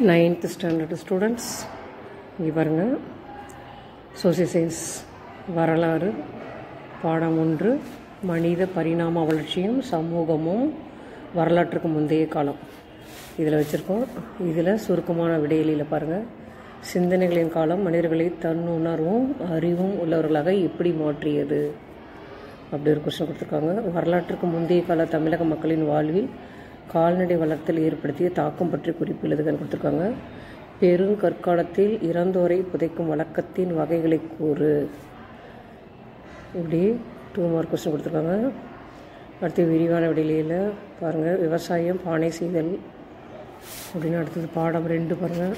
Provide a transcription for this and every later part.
ninth standard students இங்கே பாருங்கள் social science வரலாறு பாடம் ஒன்று மனித பரிணாம வளர்ச்சியும் சமூகமும் வரலாற்றுக்கு முந்தைய காலம் இதில் வச்சுருக்கோம் இதில் சுருக்கமான விடையிலில் பாருங்கள் சிந்தனைகளின் காலம் மனிதர்களை தன்னுணர்வும் அறிவும் உள்ளவர்களாக எப்படி மாற்றியது அப்படி ஒரு கொஸ்டின் கொடுத்துருக்காங்க வரலாற்றுக்கு முந்தைய கால தமிழக மக்களின் வாழ்வில் கால்நடை வளர்த்தல் ஏற்படுத்திய தாக்கம் பற்றி குறிப்பு எழுதுகன்னு கொடுத்துருக்காங்க பெருங்கற்காலத்தில் இறந்தோரை புதைக்கும் வழக்கத்தின் வகைகளை கூறு இப்படி டூ மார்க் கொஸ்டின் கொடுத்துருக்காங்க அடுத்து விரிவான விடையில பாருங்கள் விவசாயம் பானை செய்தல் அப்படின்னு அடுத்தது பாடம் ரெண்டு பாருங்கள்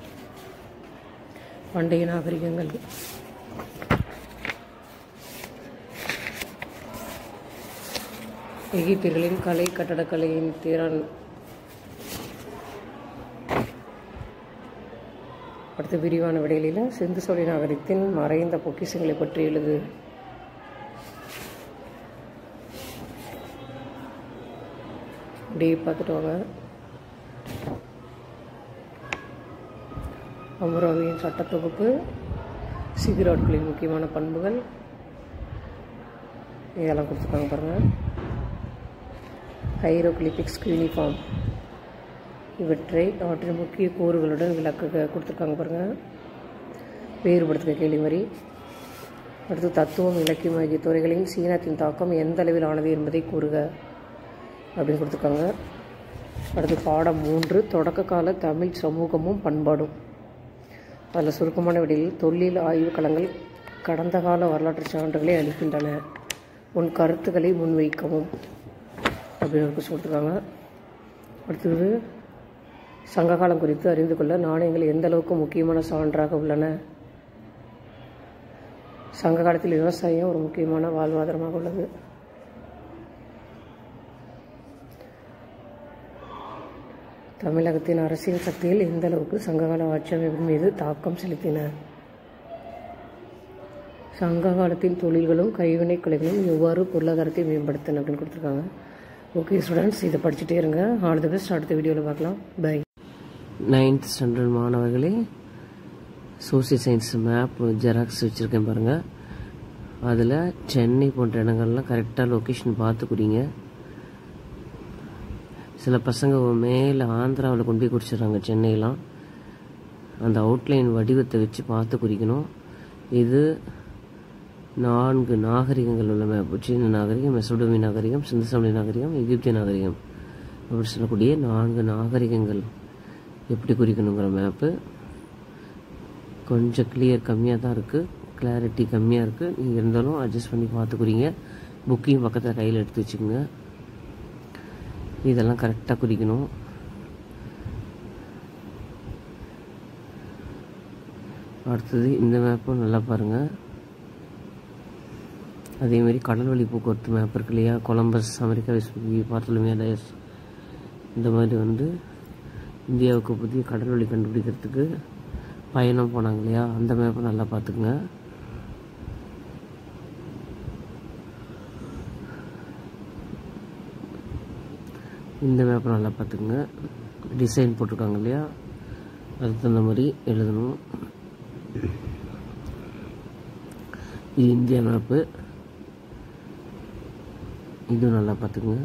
பண்டைய நாகரிகங்கள் எகிப்தியர்களின் கலை கட்டடக்கலையின் திறன் அடுத்த விரிவான விடையில சிந்து சோழி நாகரிகத்தின் மறைந்த பொக்கிஷங்களை பற்றி எழுது அப்படியே பார்த்துட்டு வாங்க அமராவதியின் சட்டத்தொகுப்பு சிகிராட்களின் முக்கியமான பண்புகள் இதெல்லாம் கொடுத்துருக்காங்க பாருங்கள் ஹைரோக்ளிபிக்ஸ் யூனிஃபார்ம் இவற்றை அவற்றின் முக்கிய கூறுகளுடன் விளக்க கொடுத்துருக்காங்க பாருங்கள் வேறுபடுத்துக கேள்வி மாதிரி அடுத்து தத்துவம் இலக்கியம் ஆகிய துறைகளின் சீனத்தின் தாக்கம் எந்த அளவில் ஆனது என்பதை கூறுக அப்படின்னு கொடுத்துருக்காங்க அடுத்து பாடம் மூன்று தொடக்க கால தமிழ் சமூகமும் பண்பாடும் அதில் சுருக்கமான விடையில் தொழில் ஆய்வுக் களங்கள் கடந்த கால வரலாற்று சான்றுகளை அளிக்கின்றன உன் கருத்துக்களை முன்வைக்கவும் அப்படின்னு ஒரு கொஸ்டின் கொடுத்துருக்காங்க அடுத்தது சங்ககாலம் குறித்து அறிந்து கொள்ள நாணயங்கள் எந்த அளவுக்கு முக்கியமான சான்றாக உள்ளன சங்க காலத்தில் விவசாயம் ஒரு முக்கியமான வாழ்வாதாரமாக உள்ளது தமிழகத்தின் அரசியல் சக்தியில் எந்த அளவுக்கு சங்ககால ஆட்சி அமைப்பின் மீது தாக்கம் செலுத்தின சங்க காலத்தின் தொழில்களும் கைவினைக் கலைகளும் எவ்வாறு பொருளாதாரத்தை மேம்படுத்தின அப்படின்னு கொடுத்துருக்காங்க ஓகே ஸ்டூடெண்ட்ஸ் இதை படிச்சுட்டே இருங்க ஆல் தி பெஸ்ட் அடுத்த வீடியோவில் பார்க்கலாம் பை நைன்த் ஸ்டாண்டர்ட் மாணவர்களே சோசியல் சயின்ஸ் மேப் ஜெராக்ஸ் வச்சுருக்கேன் பாருங்கள் அதில் சென்னை போன்ற இடங்கள்லாம் கரெக்டாக லொக்கேஷன் பார்த்து குறிங்க சில பசங்க மேலே ஆந்திராவில் கொண்டு போய் குறிச்சிடுறாங்க சென்னையெலாம் அந்த அவுட்லைன் வடிவத்தை வச்சு பார்த்து குறிக்கணும் இது நான்கு நாகரிகங்கள் உள்ள மேப் சீன நாகரிகம் மெசோடோமி நாகரிகம் சிந்து சமணி நாகரிகம் எகிப்திய நாகரிகம் அப்படி சொல்லக்கூடிய நான்கு நாகரிகங்கள் எப்படி குறிக்கணுங்கிற மேப்பு கொஞ்சம் கிளியர் கம்மியாக தான் இருக்குது கிளாரிட்டி கம்மியாக இருக்குது நீங்கள் இருந்தாலும் அட்ஜஸ்ட் பண்ணி பார்த்து குறிங்க புக்கையும் பக்கத்தில் கையில் எடுத்து வச்சுக்கோங்க இதெல்லாம் கரெக்டாக குறிக்கணும் அடுத்தது இந்த மேப்பும் நல்லா பாருங்கள் அதேமாரி கடல்வழி போக்குவரத்து மேப் இருக்கு இல்லையா கொலம்பஸ் அமெரிக்கா வெஸ்பி பார்த்தலுமியா டயஸ் இந்த மாதிரி வந்து இந்தியாவுக்கு புதிய கடல்வழி கண்டுபிடிக்கிறதுக்கு பயணம் போனாங்க இல்லையா அந்த மேப்பை நல்லா பார்த்துக்குங்க இந்த மேப்பை நல்லா பார்த்துக்குங்க டிசைன் போட்டிருக்காங்க இல்லையா அதுக்கு தகுந்த மாதிரி எழுதணும் இது இந்தியா மேப்பு இதுவும் நல்லா பார்த்துக்குங்க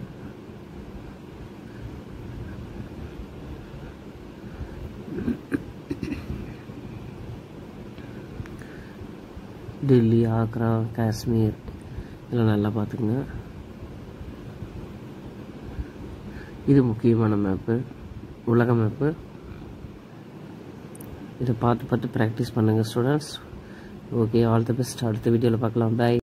டெல்லி ஆக்ரா காஷ்மீர் இதெல்லாம் நல்லா பார்த்துக்குங்க இது முக்கியமான மேப்பு உலக மேப்பு இதை பார்த்து பார்த்து ப்ராக்டிஸ் பண்ணுங்கள் students okay all the best அடுத்த வீடியோவில் பார்க்கலாம் பை